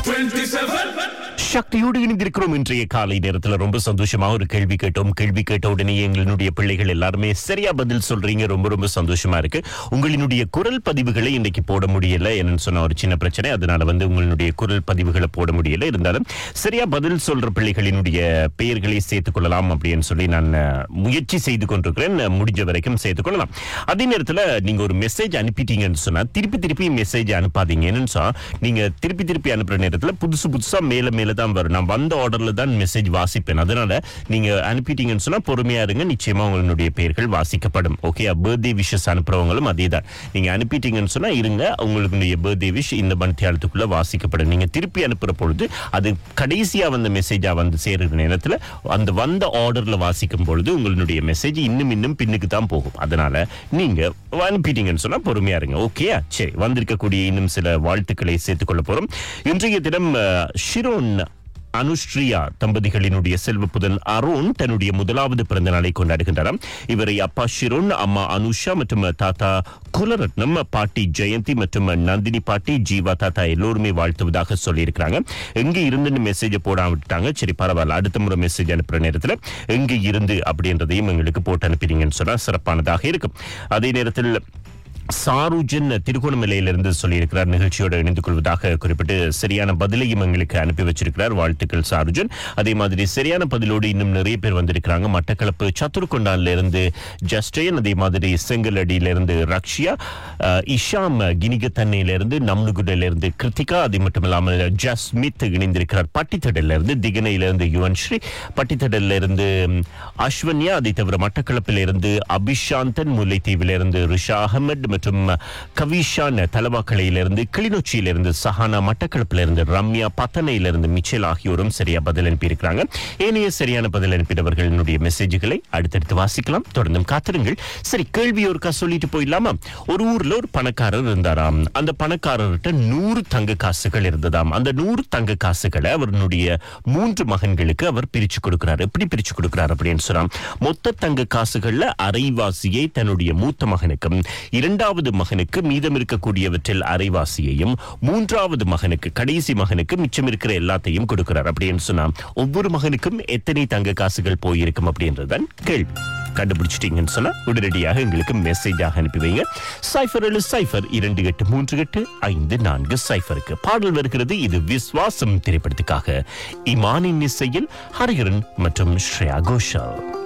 சக்தியோடு இணைந்திருக்கிறோம் இன்றைய காலை நேரத்துல ரொம்ப சந்தோஷமா ஒரு கேள்வி கேட்டோம் கேள்வி கேட்ட உடனே எங்களுடைய பிள்ளைகள் எல்லாருமே சரியா பதில் சொல்றீங்க ரொம்ப ரொம்ப சந்தோஷமா இருக்கு உங்களினுடைய குரல் பதிவுகளை இன்னைக்கு போட முடியல என்னன்னு சொன்ன ஒரு சின்ன பிரச்சனை அதனால வந்து உங்களுடைய குரல் பதிவுகளை போட முடியல இருந்தாலும் சரியா பதில் சொல்ற பிள்ளைகளினுடைய பெயர்களை சேர்த்துக் கொள்ளலாம் அப்படின்னு சொல்லி நான் அஹ், முயற்சி செய்து கொண்டிருக்கிறேன் அஹ், முடிஞ்ச வரைக்கும் சேர்த்துக் கொள்ளலாம் அதே நேரத்துல நீங்க ஒரு மெசேஜ் அனுப்பிட்டீங்கன்னு சொன்னா திருப்பி திருப்பி மெசேஜ் அனுப்பாதீங்க என்னன்னு சொன்னா நீங்க திருப்பி திருப்பி அனுப்புற நேரத்துல புதுசு புதுசா மேல மேல தான் வரும் நான் வந்த ஆர்டர்ல தான் மெசேஜ் வாசிப்பேன் அதனால நீங்க அனுப்பிட்டீங்கன்னு சொன்னா பொறுமையா இருங்க நிச்சயமா உங்களுடைய பெயர்கள் வாசிக்கப்படும் ஓகே பர்த்டே விஷஸ் அனுப்புறவங்களும் அதே தான் நீங்க அனுப்பிட்டீங்கன்னு சொன்னா இருங்க உங்களுடைய பர்த்டே விஷ் இந்த மணித்தியாலத்துக்குள்ள வாசிக்கப்படும் நீங்க திருப்பி அனுப்புற பொழுது அது கடைசியா வந்த மெசேஜா வந்து சேருற நேரத்துல அந்த வந்த ஆர்டர்ல வாசிக்கும் பொழுது உங்களுடைய மெசேஜ் இன்னும் இன்னும் பின்னுக்கு தான் போகும் அதனால நீங்க அனுப்பிட்டீங்கன்னு சொன்னா பொறுமையா இருங்க ஓகேயா சரி வந்திருக்கக்கூடிய இன்னும் சில வாழ்த்துக்களை சேர்த்துக் கொள்ள போறோம் இன்றைய தினம் அஹ், ஷிரோன் அனுஸ்ரீயா தம்பதிகளினுடைய செல்வப்புதன் அருண் தன்னுடைய முதலாவது பிறந்த நாளை கொண்டாடுகின்றாராம் இவரை அப்பா ஷிரோன் அம்மா அனுஷா மற்றும் தாத்தா குலரத்னம் பாட்டி ஜெயந்தி மற்றும் நந்தினி பாட்டி ஜீவா தாத்தா எல்லோருமே வாழ்த்துவதாக சொல்லியிருக்கிறாங்க எங்க இருந்து மெசேஜ் போடாம விட்டாங்க சரி பரவாயில்ல அடுத்த முறை மெசேஜ் அனுப்புற நேரத்துல எங்க இருந்து அப்படின்றதையும் எங்களுக்கு போட்டு அனுப்பினீங்கன்னு சொன்னா சிறப்பானதாக இருக்கும் அதே நேரத்தில் சாருஜன் திருகோணமலையிலிருந்து சொல்லியிருக்கிறார் நிகழ்ச்சியோடு இணைந்து கொள்வதாக குறிப்பிட்டு சரியான பதிலையும் எங்களுக்கு அனுப்பி வச்சிருக்கிறார் வாழ்த்துக்கள் சாருஜன் அதே மாதிரி சரியான பதிலோடு இன்னும் நிறைய பேர் வந்திருக்கிறாங்க மட்டக்களப்பு சத்துருக்கொண்டான்ல இருந்து ஜஸ்டயன் அதே மாதிரி செங்கலடியில இருந்து ரக்ஷியா அஹ், இஷாம் கினிகத்தன்னையில இருந்து நம்னுகுடில இருந்து கிருத்திகா அது மட்டும் இல்லாமல் ஜஸ்மித் இணைந்திருக்கிறார் பட்டித்தடல்ல இருந்து திகனையில இருந்து யுவன் ஸ்ரீ பட்டித்தடல்ல இருந்து ம், அஸ்வன்யா அதை தவிர மட்டக்களப்பில் இருந்து அபிஷாந்தன் முல்லைத்தீவில இருந்து ரிஷா அகமட் மற்றும் கவிஷான் தலவாக்கலையிலிருந்து கிளிநொச்சியிலிருந்து சஹானா மட்டக்களப்பில் இருந்து ரம்யா பத்தனையிலிருந்து மிச்சல் ஆகியோரும் சரியா பதில் அனுப்பியிருக்கிறாங்க ஏனைய சரியான பதில் அனுப்பினவர்களினுடைய மெசேஜ்களை அடுத்தடுத்து வாசிக்கலாம் தொடர்ந்தும் காத்திருங்கள் சரி கேள்வி ஒருக்கா சொல்லிட்டு போயிடலாமா ஒரு ஊர்ல ஒரு பணக்காரர் இருந்தாராம் அந்த பணக்காரர்கிட்ட நூறு தங்க காசுகள் இருந்ததாம் அந்த நூறு தங்க காசுகளை அவருடைய மூன்று மகன்களுக்கு அவர் பிரிச்சு கொடுக்கிறார் எப்படி பிரிச்சு கொடுக்கிறார் அப்படின்னு சொன்னா மொத்த தங்க காசுகள்ல அரைவாசியை தன்னுடைய மூத்த மகனுக்கும் இரண்டாவது மகனுக்கு மீதம் இருக்கக்கூடியவற்றில் அரைவாசியையும் மூன்றாவது மகனுக்கு கடைசி மகனுக்கு மிச்சம் இருக்கிற எல்லாத்தையும் கொடுக்கிறார் அப்படின்னு சொன்னா ஒவ்வொரு மகனுக்கும் எத்தனை தங்க காசுகள் போயிருக்கும் அப்படின்றதுதான் கேள்வி கண்டுபிடிச்சிட்டீங்கன்னு சொன்னா உடனடியாக எங்களுக்கு மெசேஜாக அனுப்பி வைங்க சைஃபர் ஏழு சைஃபர் இரண்டு எட்டு மூன்று எட்டு ஐந்து நான்கு சைஃபருக்கு பாடல் வருகிறது இது விஸ்வாசம் திரைப்படத்துக்காக இமானின் இசையில் ஹரிஹரன் மற்றும் ஸ்ரேயா கோஷல்